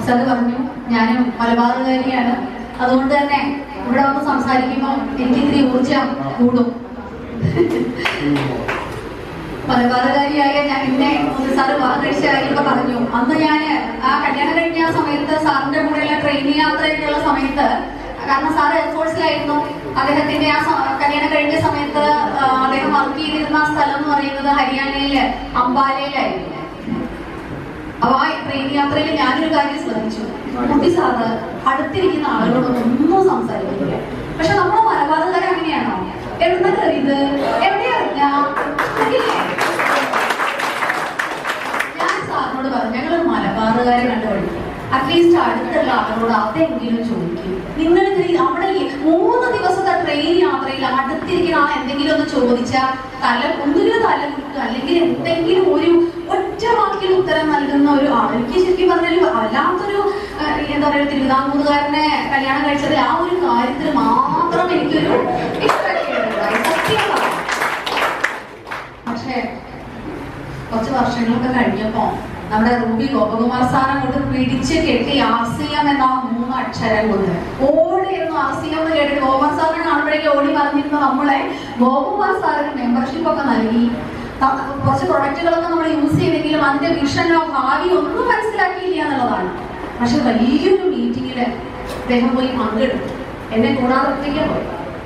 Sir പറഞ്ഞു ഞാൻ മലബാറുകാരിയാണ് അതുകൊണ്ട് തന്നെ ഇവിടെ വന്ന് സംസാരിക്കുമ്പോൾ എനിക്ക് ഇത്തിരി ഊർജം കൂടും മലബാറുകാരിയായ ഞാൻ എന്നെ ഒന്ന് സാറ് വിവാഹം കഴിച്ച കാര്യമൊക്കെ പറഞ്ഞു അന്ന് ഞാൻ ആ കല്യാണം കഴിഞ്ഞ ആ സമയത്ത് സാറിന്റെ കൂടെയുള്ള ട്രെയിനിങ് യാത്രയൊക്കെയുള്ള സമയത്ത് കാരണം സാർ എയർഫോഴ്സിലായിരുന്നു അദ്ദേഹത്തിന്റെ ആ സ- കല്യാണം കഴിഞ്ഞ സമയത്ത് ആ, അദ്ദേഹം വർക്ക് ചെയ്തിരുന്ന ആ സ്ഥലം എന്ന് പറയുന്നത് ഹരിയാനയിലെ അംബാലയിലായിരുന്നു അപ്പൊ ആ ട്രെയിൻ യാത്രയിൽ ഞാനൊരു കാര്യം ശ്രദ്ധിച്ചു കുട്ടി സാറ് അടുത്തിരിക്കുന്ന ആളുകളോടൊന്നും ഒന്നും സംസാരിക്കുന്നില്ല പക്ഷെ നമ്മുടെ മലബാറുകാർ അങ്ങനെയാണോ എവിടെ കയറിയത് എവിടെയാ അറിഞ്ഞ ഞാൻ സാറിനോട് പറഞ്ഞു ഞങ്ങൾ മലബാറുകാരെ കണ്ടു പഠിക്കും അറ്റ്ലീസ്റ്റ് അടുത്തുള്ള ആളുകളോട് അതെങ്കിലും ചോദിക്കും നിങ്ങൾ അവിടെ ഈ മൂന്ന് ദിവസത്തെ ട്രെയിൻ യാത്രയിൽ അടുത്തിരിക്കുന്ന ആൾ എന്തെങ്കിലും ഒന്ന് ചോദിച്ചാൽ തല ഒന്നുകിൽ തല കുത്തുക അല്ലെങ്കിൽ എന്തെങ്കിലും ഒരു ഒറ്റ വാക്കിൽ ഉത്തരം നൽകുന്ന ഒരു ആൾ എനിക്ക് ശരിക്കും പറഞ്ഞാൽ വല്ലാത്തൊരു ആ, എന്താ പറയുക തിരുവിതാംകൂറുകാരനെ കല്യാണം കഴിച്ചതിൽ ആ ഒരു കാര്യത്തിൽ മാത്രം എനിക്കൊരു ഇഷ്ടക്കേടുണ്ടായി സത്യമാണ് പക്ഷേ കുറച്ച് വർഷങ്ങളൊക്കെ കഴിഞ്ഞപ്പോ നമ്മുടെ റൂബി ഗോപകുമാർ സാർ അങ്ങോട്ട് പിടിച്ച് കെട്ടി ആർ സി എം എന്ന ആ മൂന്ന് അക്ഷരം കൊണ്ട് ഓടിയിരുന്നു ആർ സി എം എന്ന് കേട്ടിട്ട് ഗോപാൽ സാറിനെ കാണുമ്പോഴേക്കും ഓടി പറഞ്ഞിരുന്ന നമ്മളെ ഗോപകുമാർ സാറിന് മെമ്പർഷിപ്പ് ഒക്കെ നൽകി ത- കുറച്ച് പ്രൊഡക്റ്റുകളൊക്കെ നമ്മൾ യൂസ് ചെയ്തെങ്കിലും അതിന്റെ വിഷനോ ഭാവിയോ ഒന്നും മനസ്സിലാക്കിയില്ല എന്നുള്ളതാണ് പക്ഷെ വലിയൊരു മീറ്റിംഗിൽ അദ്ദേഹം പോയി പങ്കെടുത്തു എന്നെ കൂടാതെ ഒറ്റയ്ക്ക് പോയി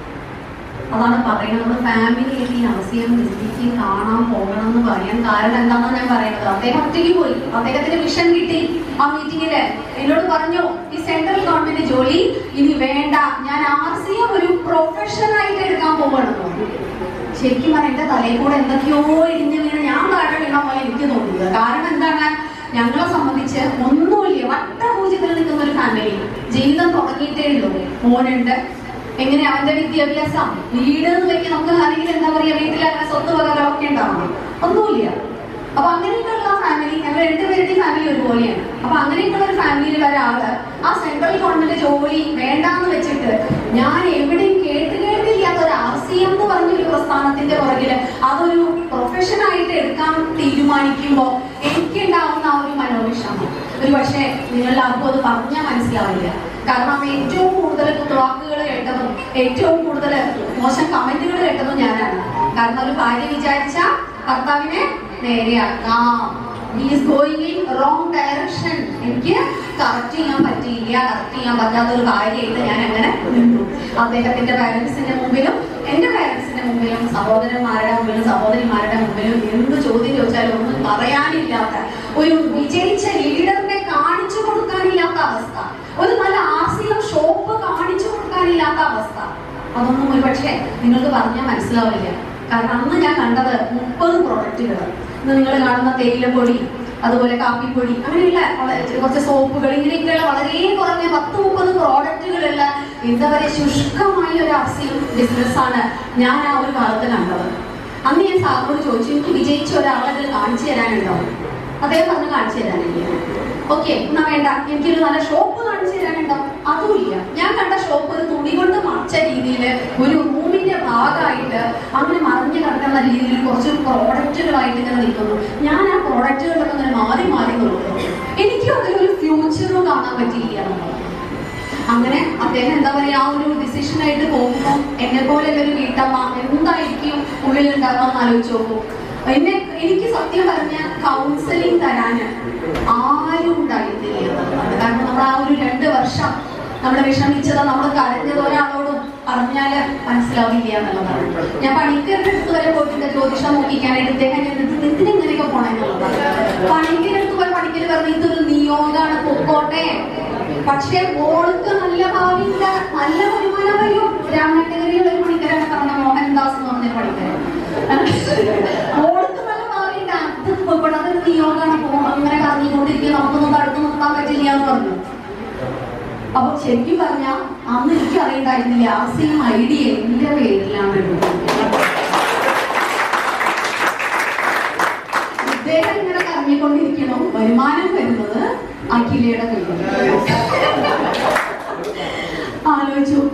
അതാണ് പറയുന്നത് നമ്മൾ ഫാമിലിയായിട്ട് ഈ ആസിയം വിസിറ്റ് കാണാൻ പോകണം എന്ന് പറയാൻ കാരണം എന്താണെന്ന് ഞാൻ പറയുന്നത് അദ്ദേഹം ഒറ്റയ്ക്ക് പോയി അദ്ദേഹത്തിന് മിഷൻ കിട്ടി ആ മീറ്റിംഗില് എന്നോട് പറഞ്ഞു ഈ സെൻട്രൽ ഗവൺമെന്റ് ജോലി ഇനി വേണ്ട ഞാൻ ആർ സി എം ഒരു പ്രൊഫഷൻ ആയിട്ട് എടുക്കാൻ പോവാണ് ശരിക്കും പറഞ്ഞാൽ എന്റെ തലയിൽ കൂടെ എന്തൊക്കെയോ ഇടിഞ്ഞു വീണ് ഞാൻ താഴെ വീണ പോലെ എനിക്ക് തോന്നിയത് കാരണം എന്താണ് ഞങ്ങളെ സംബന്ധിച്ച് ഒന്നുമില്ല വട്ടപൂജ്യത്തിൽ നിൽക്കുന്ന ഒരു ഫാമിലി ജീവിതം തുടങ്ങിയിട്ടേ ഉള്ളൂ മോനുണ്ട് എങ്ങനെ അവന്റെ വിദ്യാഭ്യാസം വീട് എന്ന് വെക്കാൻ നമുക്ക് അല്ലെങ്കിൽ എന്താ പറയാ വീട്ടിൽ അങ്ങനെ സ്വത്ത് വകകളൊക്കെ ഉണ്ടാവണം ഒന്നുമില്ല അപ്പൊ അങ്ങനെയൊക്കെയുള്ള ഫാമിലി ഞങ്ങൾ രണ്ടുപേരുടെ ഫാമിലി ഒരുപോലെയാണ് അപ്പൊ അങ്ങനെയൊക്കെയുള്ള ഒരു ഫാമിലിയിൽ ഒരാള് ആ സെൻട്രൽ ഗവൺമെന്റ് ജോലി വേണ്ടാന്ന് വെച്ചിട്ട് ഞാൻ എവിടെയും കേട്ട് കേട്ടില്ലാത്ത ഒരു ആർ സി എം എന്ന് പറഞ്ഞൊരു പ്രസ്ഥാനത്തിന്റെ പുറകില് അതൊരു പ്രൊഫഷൻ ആയിട്ട് എടുക്കാൻ തീരുമാനിക്കുമ്പോ എനിക്കുണ്ടാവുന്ന ആ ഒരു മനോവിഷമം ഒരു പക്ഷേ നിങ്ങളുടെ ആർക്കും അത് പറഞ്ഞാൽ മനസ്സിലാവില്ല കാരണം ഏറ്റവും കൂടുതൽ കുത്തുവാക്കുകൾ കേട്ടതും ഏറ്റവും കൂടുതൽ മോശം കമന്റുകൾ കേട്ടതും ഞാനാണ് കാരണം ഒരു ഭാര്യ വിചാരിച്ച ഭർത്താവിനെ നേരെയാക്കാം is going in wrong direction എനിക്ക് കറക്റ്റ് ചെയ്യാൻ പറ്റിയില്ല കറക്റ്റ് ചെയ്യാൻ പറ്റാത്ത ഒരു കാര്യമായിട്ട് ഞാൻ അങ്ങനെ നിന്നു അദ്ദേഹത്തിന്റെ പാരന്റ്സിന്റെ മുമ്പിലും എന്റെ പാരന്റ്സിന്റെ മുമ്പിലും സഹോദരന്മാരുടെ മുമ്പിലും സഹോദരിമാരുടെ മുമ്പിലും എന്ത് ചോദ്യം ചോദിച്ചാലും ഒന്നും പറയാനില്ലാത്ത ഒരു വിജയിച്ച ലീഡറിനെ കാണിച്ചു കൊടുക്കാനില്ലാത്ത അവസ്ഥ ഒരു നല്ല ആസിയം ഷോപ്പ് കാണിച്ചു കൊടുക്കാനില്ലാത്ത അവസ്ഥ അതൊന്നും ഒരു പക്ഷേ നിങ്ങൾക്ക് പറഞ്ഞാൽ മനസ്സിലാവില്ല കാരണം അന്ന് ഞാൻ കണ്ടത് മുപ്പത് പ്രോഡക്റ്റുകൾ ഇന്ന് നിങ്ങൾ കാണുന്ന തേയിലപ്പൊടി അതുപോലെ കാപ്പിപ്പൊടി അങ്ങനെയുള്ള വള- കുറച്ച് സോപ്പുകൾ ഇങ്ങനെയൊക്കെയുള്ള വളരെ കുറഞ്ഞ പത്ത് മുപ്പത് പ്രോഡക്റ്റുകളുള്ള എന്താ പറയുക ശുഷ്കമായ ഒരു ആസിയം ബിസിനസ്സാണ് ഞാൻ ആ ഒരു കാലത്ത് കണ്ടത് അന്ന് ഞാൻ സാറിനോട് ചോദിച്ചു എനിക്ക് വിജയിച്ച ഒരാളെ ഇതിൽ കാണിച്ചു തരാനുണ്ടോ അദ്ദേഹം പറഞ്ഞു കാണിച്ചു തരാനില്ല ഓക്കെ എന്നാ വേണ്ട എനിക്കൊരു നല്ല ഷോപ്പ് കാണിച്ചു തരാനുണ്ടോ അതുമില്ല ഞാൻ കണ്ട ഷോപ്പ് ഒരു തുണി കൊണ്ട് മറച്ച രീതിയിൽ ഒരു റൂമിന്റെ ഭാഗമായിട്ട് അങ്ങനെ മറിഞ്ഞു കിടക്കുന്ന രീതിയിൽ കുറച്ച് പ്രോഡക്റ്റുകളായിട്ട് ഇങ്ങനെ നിൽക്കുന്നു ഞാൻ ആ പ്രോഡക്റ്റുകളൊക്കെ ഇങ്ങനെ മാറി മാറി നോക്കുന്നു എനിക്കും അതിലൊരു ഫ്യൂച്ചറും കാണാൻ പറ്റിയില്ല എന്നുള്ളത് അങ്ങനെ അദ്ദേഹം എന്താ പറയാ ആ ഒരു ഡിസിഷൻ ആയിട്ട് പോകുമ്പോൾ എന്നെ പോലെ ഒരു വീട്ടമ്മ എന്തായിരിക്കും ഉള്ളിൽ ഉണ്ടാകാന്ന് ആലോചിച്ച് നോക്കും എന്നെ എനിക്ക് സത്യം പറഞ്ഞ കൗൺസിലിംഗ് തരാന് ആരും ഉണ്ടായിരുന്നില്ല എന്നുള്ളതാണ് കാരണം നമ്മൾ ആ ഒരു രണ്ട് വർഷം നമ്മൾ വിഷമിച്ചത് നമ്മൾ കരഞ്ഞത് ഒരാളോടും പറഞ്ഞാല് മനസ്സിലാവില്ല എന്നുള്ളതാണ് ഞാൻ പണിക്കരുടെ അടുത്ത് വരെ പോയിട്ടുണ്ട് ജ്യോതിഷം നോക്കിക്കാനായിട്ട് ഇദ്ദേഹം എന്നിട്ട് എന്തിനെങ്ങനെയൊക്കെ പോണെന്നുള്ളതാണ് പണിക്കരുടെ അടുത്ത് പോയി പണിക്കര് പറഞ്ഞു ഇതൊരു നിയോഗാണ് പൊക്കോട്ടെ പക്ഷേ മോൾക്ക് നല്ല ഭാവിയില്ല നല്ല വരുമാനം വരും രാമനഗരിയിൽ ഒരു പണിക്കരാണ് പറഞ്ഞ മോഹൻദാസ് എന്ന് പറഞ്ഞ പണിക്കരൻ മോൾക്ക് നല്ല ഭാവിയുണ്ട് അത് പോയിക്കോട്ടെ അതൊരു നിയോഗാണ് പോകും അങ്ങനെ കറങ്ങിക്കൊണ്ടിരിക്കുക നമുക്കൊന്നും തടുത്തു നിർത്താൻ പറ്റില്ല എന്ന് പറഞ്ഞു അപ്പൊ ശരിക്കും പറഞ്ഞ അന്ന് എനിക്ക് അറിയണ്ടായിരുന്നില്ല ആ സെയിം ഐഡിയ എന്റെ പേരിലാണ് ഉള്ളത്. ഇദ്ദേഹം ഇങ്ങനെ കറങ്ങിക്കൊണ്ടിരിക്കണോ വരുമാനം വരുന്നത് അഖിലയുടെ കയ്യിൽ ആലോചിച്ച് നോക്കൂ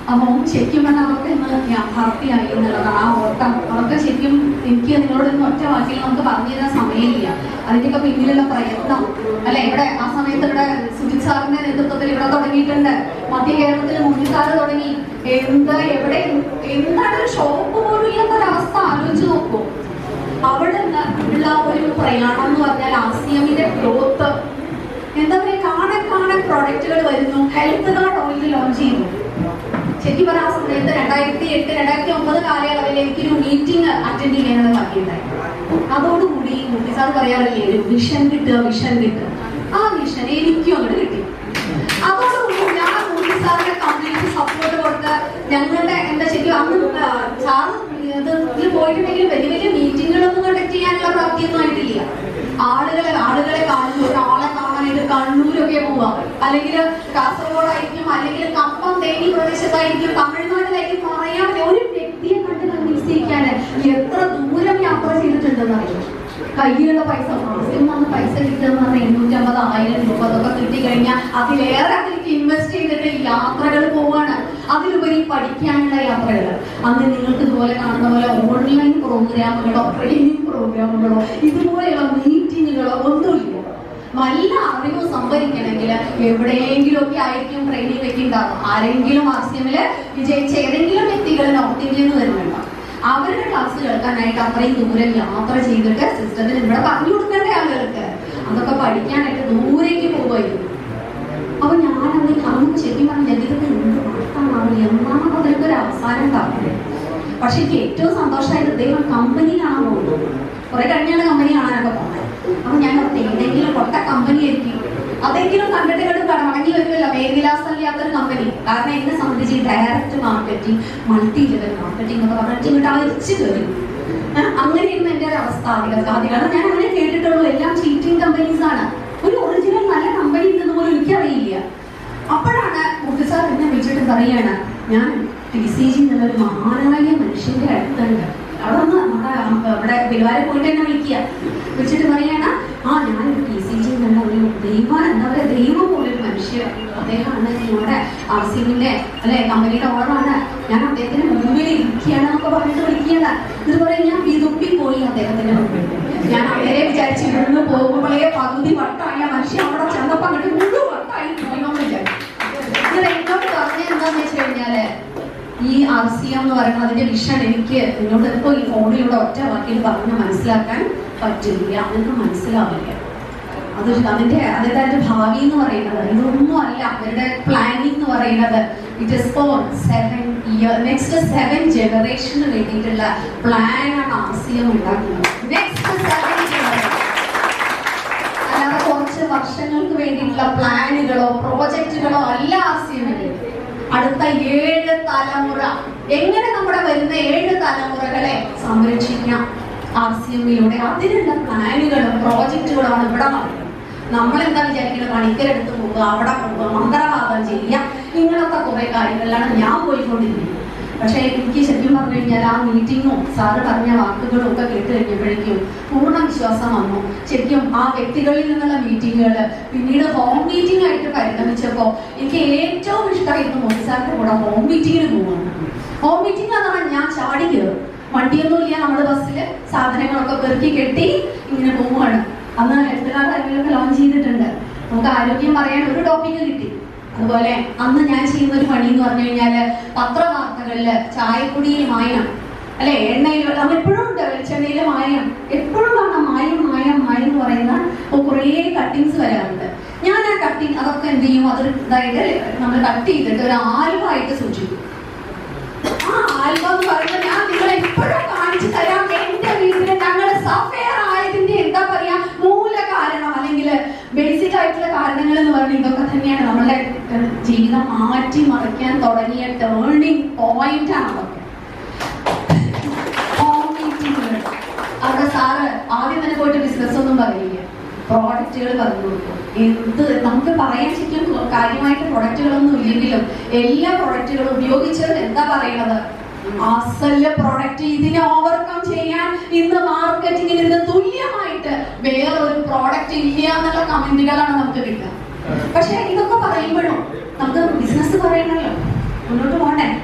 അപ്പം ശരിക്കും പറഞ്ഞാൽ അവർക്ക് ഇന്ന് യാഥാർത്ഥ്യമായി എന്നുള്ളതാണ് ആ ഓട്ടം അവർക്ക് ശരിക്കും എനിക്ക് നിങ്ങളോട് ഇന്ന് ഒറ്റ വാക്കിൽ നമുക്ക് പറഞ്ഞു തരാൻ സമയമില്ല അതിൻ്റെയൊക്കെ പിന്നിലുള്ള പ്രയത്നം അല്ലെ ഇവിടെ ആ സമയത്ത് ഇവിടെ സുജിത് സാറിന്റെ നേതൃത്വത്തിൽ ഇവിടെ തുടങ്ങിയിട്ടുണ്ട് മധ്യ കേരളത്തിൽ മുന്നിക്കാറ് തുടങ്ങി എന്താ എവിടെ എന്താണ് ഒരു ഷോപ്പ് പോലും ഇല്ലാത്ത ഒരവസ്ഥ ആലോചിച്ച് നോക്കൂ അവിടെ നിന്ന് ഉള്ള ഒരു പ്രയാണം എന്ന് പറഞ്ഞാൽ ആസിയമിന്റെ ഗ്രോത്ത് എന്താ പറയുക കാണെ കാണെ പ്രോഡക്റ്റുകൾ വരുന്നു ഹെൽത്ത് കാർഡ് ഓയിൽ ലോഞ്ച് ചെയ്തു ശരിക്കും പറഞ്ഞ ആ സമയത്ത് രണ്ടായിരത്തി എട്ട് രണ്ടായിരത്തി ഒമ്പത് കാലയളവിൽ എനിക്കൊരു മീറ്റിംഗ് അറ്റൻഡ് ചെയ്യാനുള്ള ബാക്കിയുണ്ടായി അതോടുകൂടി മുട്ടി സാർ പറയാറില്ലേ ഒരു വിഷൻ കിട്ടുക വിഷൻ കിട്ടുക ആ വിഷൻ എനിക്കും അങ്ങോട്ട് കിട്ടി അതോടുകൂടി ഞാൻ മുട്ടി സാറിന്റെ കംപ്ലീറ്റ് സപ്പോർട്ട് കൊടുത്ത് ഞങ്ങളുടെ എന്താ ശരിക്കും അന്ന് സാറ് ഇത് ഇതിൽ പോയിട്ടുണ്ടെങ്കിൽ വലിയ വലിയ മീറ്റിങ്ങുകളൊന്നും കണ്ടക്ട് ചെയ്യാനുള്ള പ്രാപ്തിയൊന്നും ആയിട്ടില്ല ആളുകളെ ആളുകളെ കാണുന്നു ഒരാളെ കാണാനായിട്ട് കണ്ണൂരൊക്കെ പോവാ അല്ലെങ്കിൽ കാസർഗോഡായിരിക്കും അല്ലെങ്കിൽ കമ്പം തേനി പ്രദേശത്തായിരിക്കും തമിഴ്നാട്ടിലായിരിക്കും പറയാൻ പറ്റില്ല. ഒരു വ്യക്തിയെ കണ്ട് കൺവിൻസിക്കാൻ എത്ര ദൂരം യാത്ര ചെയ്തിട്ടുണ്ടെന്ന് അറിയാം കയ്യിലുള്ള പൈസ മാസം വന്ന് പൈസ കിട്ടുന്ന പറഞ്ഞാൽ എണ്ണൂറ്റമ്പത് ആയിരം രൂപ അതൊക്കെ കിട്ടിക്കഴിഞ്ഞാൽ അതിലേറെ അതിലേക്ക് ഇൻവെസ്റ്റ് ചെയ്തിട്ട് യാത്രകൾ പോവാണ് അതിലുപരി പഠിക്കാനുള്ള യാത്രകൾ അന്ന് നിങ്ങൾക്ക് ഇതുപോലെ കാണുന്ന പോലെ ഓൺലൈൻ പ്രോഗ്രാമുകളോ ട്രെയിനിങ് പ്രോഗ്രാമുകളോ ഇതുപോലെയുള്ള മീറ്റിങ്ങുകളോ ഒന്നുമില്ല നല്ല അറിവ് സംഭരിക്കണമെങ്കിൽ എവിടെയെങ്കിലും ഒക്കെ ആയിരിക്കും ട്രെയിനിങ് വെക്കുന്നുണ്ടാവും ആരെങ്കിലും ആസ്യമില് വിജയിച്ച ഏതെങ്കിലും വ്യക്തികൾ നോർത്ത് ഇന്ത്യയിൽ നിന്ന് വരുന്നുണ്ടാവും അവരുടെ ക്ലാസ് കേൾക്കാനായിട്ട് അത്രയും ദൂരം യാത്ര ചെയ്തിട്ട് സിസ്റ്റത്തിൽ ഇവിടെ പറഞ്ഞു കൊടുക്കേണ്ട ആളുകൾക്ക് അതൊക്കെ പഠിക്കാനായിട്ട് ദൂരേക്ക് പോകുമായിരുന്നു അപ്പൊ ഞാനത് കാണുമ്പോൾ ശരിക്കും പറഞ്ഞാൽ ഇതൊക്കെ എന്ത് മാത്രമാണ് എന്നാണ് അതിനൊക്കെ ഒരു അവസാനം പറഞ്ഞത് പക്ഷെ എനിക്ക് ഏറ്റവും സന്തോഷമായത് അദ്ദേഹം കമ്പനി കാണാൻ പോകുന്നു കുറെ കഴിഞ്ഞാണ് കമ്പനി കാണാനൊക്കെ പോകുന്നത് അപ്പൊ ഞാൻ ഓർത്ത് ഏതെങ്കിലും കൊട്ട കമ്പനി ആയിരിക്കും അതെങ്കിലും കണ്ടിട്ട് കണ്ട് മടങ്ങി വരുമല്ലോ മേൽവിലാസമില്ലാത്തൊരു കമ്പനി കാരണം എന്നെ സംബന്ധിച്ച് direct marketing multi level marketing എന്നൊക്കെ പറഞ്ഞിട്ട് ഇങ്ങോട്ട് അഴിച്ചു കയറി ഏഹ് അങ്ങനെയായിരുന്നു എന്റെ ഒരു അവസ്ഥ ആദ്യം ആദ്യം ഞാൻ അങ്ങനെ കേട്ടിട്ടുള്ളൂ എല്ലാം ചീറ്റിംഗ് കമ്പനീസ് ആണ് ഒരു ഒറിജിനൽ നല്ല കമ്പനി ഉണ്ടെന്ന് പോലും എനിക്കറിയില്ല അപ്പോഴാണ് മുഖ്യ സാർ എന്നെ വിളിച്ചിട്ട് പറയാണ് ഞാൻ ടി സി ജി എന്നുള്ള ഒരു മഹാനായ മനുഷ്യന്റെ അടുത്തുണ്ട് അവിടെ ഒന്ന് നമ്മുടെ ഇവിടെ ഗുരുവാര പോയിട്ട് എന്നെ വിളിക്കുക വിളിച്ചിട്ട് പറയാണ് ആ ഞാൻ ടി സി ജി എന്നുള്ള ഒരു ദൈവ എന്താ പറയുക ദൈവം പോലൊരു മനുഷ്യൻ അദ്ദേഹമാണ് ഞങ്ങളുടെ ആർ സി ബിന്റെ അല്ലെ കമ്പനിയുടെ ഓണറാണ് ഞാൻ അദ്ദേഹത്തിന് മുമ്പിൽ ഇരിക്കുകയാണ് എന്നൊക്കെ പറഞ്ഞിട്ട് വിളിക്കുകയാണ് ഇത് പറയും ഞാൻ വിതുപ്പി പോയി അദ്ദേഹത്തിന്റെ മുമ്പിൽ ഞാൻ അങ്ങനെ വിചാരിച്ചു ഇവിടുന്ന് പോകുമ്പോഴേ പകുതി വട്ടായ മനുഷ്യൻ അവിടെ ചെന്നപ്പോ അങ്ങോട്ട് മുഴുവൻ വട്ടായി പോയെന്ന് വിചാരിച്ചു ഇത് എന്നോട് പറഞ്ഞത് എന്താന്ന് വെച്ച് കഴിഞ്ഞാല് ഈ ആർ സി എം എന്ന് പറയുന്ന അതിന്റെ വിഷൻ എനിക്ക് നിന്നോട് ഇപ്പൊ ഈ ഫോണിലൂടെ ഒറ്റ വാക്കിൽ പറഞ്ഞ് മനസ്സിലാക്കാൻ പറ്റില്ല നിങ്ങൾക്ക് മനസ്സിലാവില്ല അത് അതിന്റെ അതായത് അതിന്റെ ഭാവി എന്ന് പറയുന്നത് ഇതൊന്നും അല്ല അവരുടെ പ്ലാനിങ് എന്ന് പറയുന്നത് it is for seven year next seven ജനറേഷന് വേണ്ടിയിട്ടുള്ള പ്ലാനാണ് ആർ സി എം ഉണ്ടാക്കുന്നത് നെക്സ്റ്റ് സെവൻ ജനറേഷൻ അല്ലാതെ കുറച്ച് വർഷങ്ങൾക്ക് വേണ്ടിയിട്ടുള്ള പ്ലാനുകളോ പ്രോജക്റ്റുകളോ അല്ല ആർ സി എമ്മിന് അടുത്ത ഏഴ് തലമുറ എങ്ങനെ നമ്മുടെ വരുന്ന ഏഴ് തലമുറകളെ സംരക്ഷിക്കാം ആർ സി എമ്മിലൂടെ അതിനുള്ള പ്ലാനുകളും പ്രോജക്റ്റുകളാണ് ഇവിടെ നടക്കുന്നത് നമ്മൾ എന്താ വിചാരിക്കുന്നത് പണിക്കരെടുത്ത് പോവുക അവിടെ പോവുക മന്ത്രവാദം ചെയ്യുക ഇങ്ങനത്തെ കുറെ കാര്യങ്ങളിലാണ് ഞാൻ പോയിക്കൊണ്ടിരിക്കുന്നത് പക്ഷെ എനിക്ക് ശരിക്കും പറഞ്ഞു കഴിഞ്ഞാൽ ആ മീറ്റിങ്ങും സാറ് പറഞ്ഞ വാക്കുകളും ഒക്കെ കേട്ട് കഴിഞ്ഞപ്പോഴേക്കും പൂർണ്ണ വിശ്വാസം വന്നു ശരിക്കും ആ വ്യക്തികളിൽ നിന്നുള്ള മീറ്റിങ്ങുകൾ പിന്നീട് ഹോം മീറ്റിംഗ് ആയിട്ട് പരിണമിച്ചപ്പോൾ എനിക്ക് ഏറ്റവും ഇഷ്ടമായിരുന്നു മോദി സാറിന്റെ കൂടെ ഹോം മീറ്റിങ്ങിന് പോകുന്നത് ഹോം മീറ്റിംഗ് എന്ന് പറഞ്ഞാൽ ഞാൻ ചാടി കയറും വണ്ടിയൊന്നും ഇല്ല നമ്മുടെ ബസ്സിൽ സാധനങ്ങളൊക്കെ പെറുക്കി കെട്ടി ഇങ്ങനെ പോവുകയാണ് അന്ന് ഹെൽത്ത് കാർഡ് അതിലൊക്കെ ലോഞ്ച് ചെയ്തിട്ടുണ്ട് നമുക്ക് ആരോഗ്യം പറയാൻ ഒരു ടോപ്പിക്ക് കിട്ടി അതുപോലെ അന്ന് ഞാൻ ചെയ്യുന്ന ഒരു പണി എന്ന് പറഞ്ഞു കഴിഞ്ഞാല് പത്രവാർത്തകളില് ചായപ്പൊടിയിൽ മായം അല്ലെ എണ്ണയിൽ നമ്മൾ എപ്പോഴും ഉണ്ട് വെളിച്ചെണ്ണയിലെ മായം എപ്പോഴും കാണാം മായം മായം മായം എന്ന് പറയുന്ന കുറേ കട്ടിങ്സ് വരാറുണ്ട് ഞാൻ ആ കട്ടിങ് അതൊക്കെ എന്ത് ചെയ്യും അത് അതായത് നമ്മൾ കട്ട് ചെയ്തിട്ട് ഒരു ആൽബമായിട്ട് സൂക്ഷിക്കും ആ ആൽബം എന്ന് പറയുമ്പോൾ ഞാൻ നിങ്ങളെ എപ്പോഴും കാണിച്ചു തരാം എന്റെ വീട്ടിൽ ഞങ്ങളുടെ സഫയർ ആയതിന്റെ എന്താ പറയാ മൂല കാരണം അല്ലെങ്കിൽ ബേസിക് ആയിട്ടുള്ള കാരണങ്ങൾ എന്ന് പറഞ്ഞാൽ ഇതൊക്കെ തന്നെയാണ് നമ്മളുടെ ഏഹ്, ജീവിതം മാറ്റി മറിക്കാൻ തുടങ്ങിയ ടേണിംഗ് പോയിന്റ് ആണ് അതൊക്കെ ഹോം മീറ്റിങ്ങുകൾ അവിടെ സാറ് ആദ്യം തന്നെ പോയിട്ട് ബിസിനസ് ഒന്നും പറയില്ല പ്രോഡക്റ്റുകൾ പറഞ്ഞു കൊടുക്കും എന്ത് നമുക്ക് പറയാൻ ശരിക്കും കാര്യമായിട്ട് പ്രൊഡക്റ്റുകളൊന്നും ഇല്ലെങ്കിലും എല്ലാ പ്രൊഡക്റ്റുകളും ഉപയോഗിച്ചത് എന്താ പറയണത് അസല് പ്രൊഡക്റ്റ് ഇതിനെ ഓവർകം ചെയ്യാൻ ഇന്ന് മാർക്കറ്റിംഗിൽ ഇന്ന് തുല്യമായിട്ട് വേറൊരു പ്രോഡക്റ്റ് ഇല്ല എന്നുള്ള കമന്റുകളാണ് നമുക്ക് കിട്ടുക പക്ഷെ ഇതൊക്കെ പറയുമ്പോഴും നമുക്ക് ബിസിനസ് പറയണല്ലോ മുന്നോട്ട് പോകണ്ടേ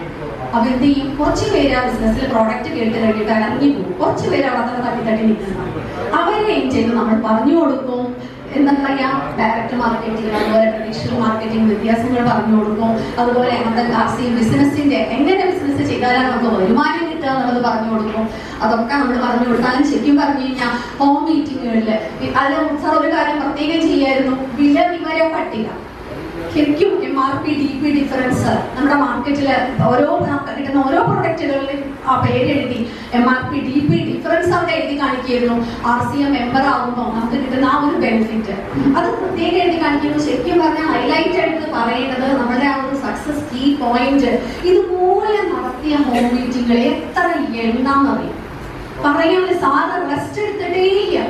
അപ്പൊ എന്ത് ചെയ്യും കുറച്ച് പേര് ആ ബിസിനസ്സിൽ പ്രോഡക്റ്റ് കേട്ട് കഴിഞ്ഞിട്ട് ഇറങ്ങി പോകും കുറച്ച് പേര് അവിടെ തന്നെ തട്ടി തട്ടി നിൽക്കുന്ന അവരെയും ചെയ്ത് നമ്മൾ പറഞ്ഞു കൊടുക്കും എന്താ പറയാ ഡയറക്റ്റ് മാർക്കറ്റിംഗ് അതുപോലെ ട്രഡീഷണൽ മാർക്കറ്റിംഗ് വ്യത്യാസങ്ങൾ പറഞ്ഞു കൊടുക്കും അതുപോലെ നമ്മുടെ കാർഷിക ബിസിനസിന്റെ എങ്ങനെ ബിസിനസ് ചെയ്താലാണ് നമുക്ക് വരുമാനം കിട്ടുക എന്നുള്ളത് പറഞ്ഞു കൊടുക്കും അതൊക്കെ നമ്മൾ പറഞ്ഞു കൊടുത്താലും ശരിക്കും പറഞ്ഞു കഴിഞ്ഞാൽ ഹോം മീറ്റിങ്ങുകളിൽ അതിൽ സാർ ഒരു കാര്യം പ്രത്യേകം ചെയ്യായിരുന്നു വില വിവര പട്ടിക ശരിക്കും M R P D P difference നമ്മുടെ മാർക്കറ്റിൽ ഓരോ നമുക്ക് കിട്ടുന്ന ഓരോ പ്രൊഡക്റ്റുകളിലും ആ പേര് എഴുതി M R P D P difference അവിടെ എഴുതി കാണിക്കുകയായിരുന്നു ആർ സി എം മെമ്പർ ആകുമ്പോൾ നമുക്ക് കിട്ടുന്ന ആ ഒരു ബെനിഫിറ്റ് അത് പ്രത്യേകം എഴുതി കാണിക്കുമ്പോൾ ശരിക്കും പറഞ്ഞാൽ ഹൈലൈറ്റ് ആയിട്ട് പറയേണ്ടത് നമ്മുടെ ആ ഒരു സക്സസ് കീ പോയിന്റ് ഇതുപോലെ നടത്തിയ ഹോം മീറ്റിംഗുകൾ എത്ര എണ്ണാന്നറിയും പറയാൻ സാറ് റെസ്റ്റ് എടുത്തിട്ടേ ഇല്ല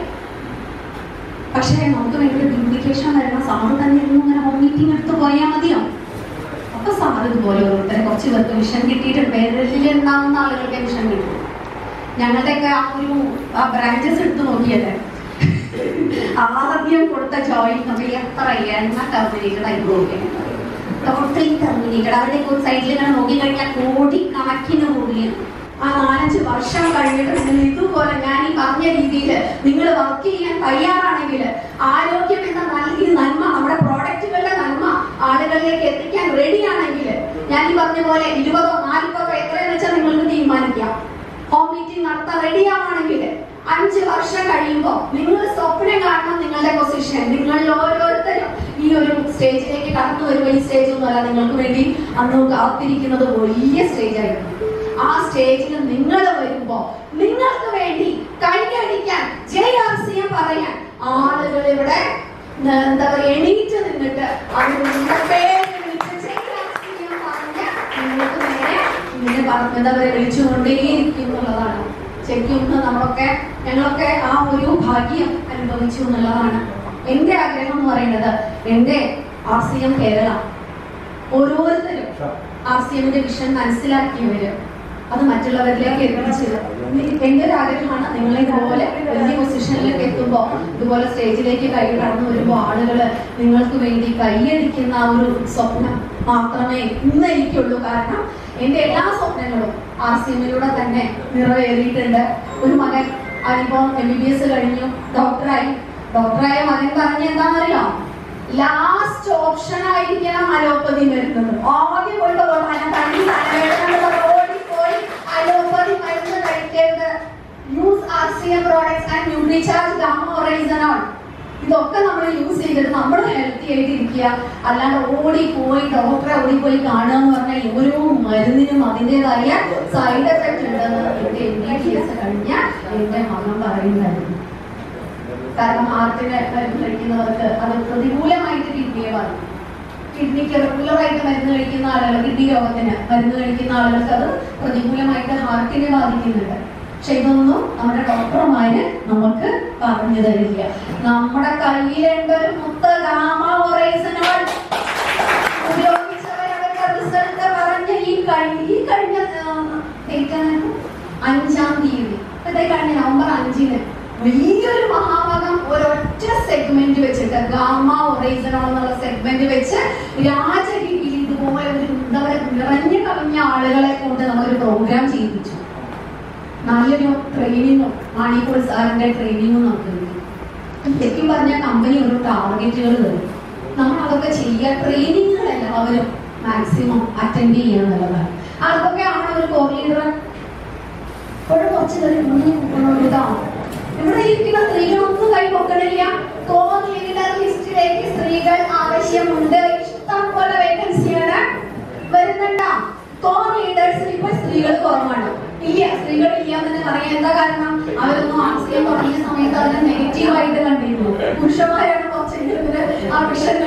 പക്ഷേ നമുക്ക് വേണ്ടി ഡ്യൂപ്ലിക്കേഷൻ വരുന്ന സാറ് തന്നെ ഇരുന്ന് ഇങ്ങനെ ഹോം മീറ്റിംഗ് എടുത്ത് പോയാൽ മതിയോ അപ്പൊ സാർ ഇതുപോലെ ഓരോരുത്തരെ കുറച്ച് പേർക്ക് മിഷൻ കിട്ടിയിട്ടുണ്ട് പേരിൽ ഉണ്ടാവുന്ന ആളുകൾക്ക് മിഷൻ കിട്ടും ഞങ്ങളുടെയൊക്കെ ആ ഒരു ആ ബ്രാഞ്ചസ് എടുത്ത് നോക്കിയല്ലേ ആദ്യം കൊടുത്ത ജോയിൻ നമ്മൾ എത്ര എണ്ണ ടെർമിനേറ്റഡ് ആയി പോവുകയാണ് ടോട്ടലി ടെർമിനേറ്റഡ് അവരുടെയൊക്കെ ഒരു സൈഡിൽ ഇങ്ങനെ നോക്കി കഴിഞ്ഞാൽ കോടി കണക്കിന് കൂടിയാണ് ആ നാലഞ്ച് വർഷം കഴിഞ്ഞിട്ട് നിങ്ങൾ ഇതുപോലെ ഞാൻ ഈ പറഞ്ഞ രീതിയിൽ നിങ്ങൾ വർക്ക് ചെയ്യാൻ തയ്യാറാണെങ്കിൽ ആരോഗ്യം എന്ന നല്ല നന്മ നമ്മുടെ പ്രോഡക്റ്റുകളുടെ നന്മ ആളുകളിലേക്ക് എത്തിക്കാൻ റെഡിയാണെങ്കിൽ ഞാൻ ഈ പറഞ്ഞ പോലെ ഇരുപതോ നാൽപ്പതോ എത്രയെന്ന് വെച്ചാൽ നിങ്ങൾക്ക് തീരുമാനിക്കാം ഹോം മീറ്റിംഗ് നടത്താൻ റെഡിയാവാണെങ്കിൽ അഞ്ച് വർഷം കഴിയുമ്പോൾ നിങ്ങൾ സ്വപ്നം കാണണം നിങ്ങളുടെ പൊസിഷൻ നിങ്ങളിൽ ഓരോരുത്തരും ഈ ഒരു സ്റ്റേജിലേക്ക് കടന്നു വരുമ്പോൾ ഈ സ്റ്റേജ് ഒന്നുമല്ല നിങ്ങൾക്ക് വേണ്ടി അന്ന് കാത്തിരിക്കുന്നത് വലിയ സ്റ്റേജ് ആയിരുന്നു ആ സ്റ്റേജിൽ നിങ്ങൾ വരുമ്പോ നിങ്ങൾക്ക് വേണ്ടി കൈയടിക്കാൻ ജെ ആർ സി എം പറയാൻ ആളുകൾ ഇവിടെ ന- എന്താ പറയുക എണീറ്റ് നിന്നിട്ട് അവർ നിങ്ങളുടെ പേര് വിളിച്ച് JRCM പറഞ്ഞ് നിങ്ങൾക്ക് നേരെ ഇങ്ങനെ പറഞ്ഞ് എന്താ പറയുക വിളിച്ചുകൊണ്ടേയിരിക്കും എന്നുള്ളതാണ് ശരിക്കും ഇന്ന് നമ്മളൊക്കെ ഞങ്ങളൊക്കെ ആ ഒരു ഭാഗ്യം അനുഭവിച്ചു എന്നുള്ളതാണ് എന്റെ ആഗ്രഹം എന്ന് പറയുന്നത് എന്റെ ആർ സി എം കേരള ഓരോരുത്തരും ആർ സി എമ്മിന്റെ വിഷൻ മനസ്സിലാക്കിയവര് അത് മറ്റുള്ളവരിലേക്ക് എത്തിച്ചത് എന്റെ ഒരു ആഗ്രഹമാണ് നിങ്ങളെ ഇതുപോലെ വലിയ പൊസിഷനിലേക്ക് എത്തുമ്പോൾ ഇതുപോലെ സ്റ്റേജിലേക്ക് കൈ കടന്നു വരുമ്പോൾ ആളുകൾ നിങ്ങൾക്ക് വേണ്ടി കൈയടിക്കുന്ന ആ ഒരു സ്വപ്നം മാത്രമേ ഇന്ന് എനിക്കുള്ളൂ കാരണം എന്റെ എല്ലാ സ്വപ്നങ്ങളും ആർ സി എമ്മിലൂടെ തന്നെ നിറവേറിയിട്ടുണ്ട് ഒരു മകൻ അതിപ്പം എം ബി ബി എസ് കഴിഞ്ഞു ഡോക്ടറായി ഡോക്ടറായ മകൻ പറഞ്ഞ എന്താണെന്നറിയോ ലാസ്റ്റ് ഓപ്ഷൻ ആയിരിക്കണം അലോപ്പതി വരുന്നത് ആദ്യം പോയിട്ട് തണ്ണി തലവേദന ഓടിപ്പോയി അലോപ്പതി മരുന്ന് കഴിക്കരുത് use R C M products and Nutricharge gamma oryzanol ഇതൊക്കെ നമ്മൾ യൂസ് ചെയ്തിട്ട് നമ്മൾ ഹെൽത്തി ആയിട്ട് ഇരിക്കുക അല്ലാണ്ട് ഓടി പോയി ഡോക്ടറെ ഓടി പോയി കാണുക എന്ന് പറഞ്ഞാൽ ഓരോ മരുന്നിനും അതിൻ്റെതായ സൈഡ് എഫക്റ്റ് ഉണ്ടെന്ന് എന്റെ എം ബി ബി എസ് കഴിഞ്ഞ എന്റെ മകൻ പറയുന്നുണ്ടായിരുന്നു കാരണം ഹാർട്ടിന് മരുന്ന് കഴിക്കുന്നവർക്ക് അത് പ്രതികൂലമായിട്ട് കിഡ്നിയെ ബാധിക്കും കിഡ്നിക്ക് റെഗുലറായിട്ട് മരുന്ന് കഴിക്കുന്ന ആളുകൾ കിഡ്നി രോഗത്തിന് മരുന്ന് കഴിക്കുന്ന ആളുകൾക്ക് അത് പ്രതികൂലമായിട്ട് ഹാർട്ടിനെ ബാധിക്കുന്നുണ്ട് പക്ഷെ ഇതൊന്നും നമ്മുടെ ഡോക്ടർമാര് നമുക്ക് പറഞ്ഞു തരില്ല നമ്മുടെ കയ്യിലുണ്ട് ഒരു മുത്ത ഗാമ ഒറൈസനോൾ ഉപയോഗിച്ചവരവരുടെ റിസൾട്ട് പറഞ്ഞ ഈ കഴിഞ്ഞ ഈ കഴിഞ്ഞ ഡേറ്റ് അഞ്ചാം തീയതി ഇതേ കഴിഞ്ഞ നവംബർ അഞ്ചിന് വലിയൊരു മഹാഭാഗം ഒരൊറ്റ സെഗ്മെന്റ് വെച്ചിട്ട് ഗാമ ഒറൈസനോൾ എന്നുള്ള സെഗ്മെന്റ് വെച്ച് രാജഗിരിയിൽ ഇതുപോലെ ഒരു എന്താ പറയുക നിറഞ്ഞു കവിഞ്ഞ ആളുകളെ കൊണ്ട് നമ്മളൊരു പ്രോഗ്രാം ചെയ്യിപ്പിച്ചു നല്ലൊരു ട്രെയിനിങ്ങും മാണിപ്പോൾ സാറിന്റെ ട്രെയിനിങ്ങും നമുക്ക് കിട്ടി ശരിക്കും പറഞ്ഞാൽ കമ്പനി ഒരു ടാർഗറ്റുകൾ തരും നമ്മൾ അതൊക്കെ ചെയ്യുക ട്രെയിനിങ്ങുകൾ എല്ലാവരും മാക്സിമം അറ്റൻഡ് ചെയ്യുക എന്നുള്ളതാണ് അതൊക്കെ ആണ് ഒരു കോ ലീഡർ ഒരു കുറച്ച് പേര് ഇതാണ് ഇവിടെ ഇരിക്കുന്ന സ്ത്രീകളൊന്നും കൈ പൊക്കണില്ല കോ ലീഡർ ലിസ്റ്റിലേക്ക് സ്ത്രീകൾ ആവശ്യമുണ്ട് ഇഷ്ടം പോലെ വേക്കൻസിയാണ് വരുന്നുണ്ടോ കോ ലീഡേഴ്സിൽ ഇപ്പൊ സ്ത്രീകൾ കുറവാണ് ഇല്ല സ്ത്രീകൾ ഇല്ല എന്ന് തന്നെ പറയാം എന്താ കാരണം അവരൊന്നും ആർട്സ് ചെയ്യാൻ തുടങ്ങിയ സമയത്ത് അതിനെ നെഗറ്റീവ് ആയിട്ട് കണ്ടിരുന്നു പുരുഷന്മാരാണ് കുറച്ചെങ്കിലും ഇതിന് ആ വിഷൻ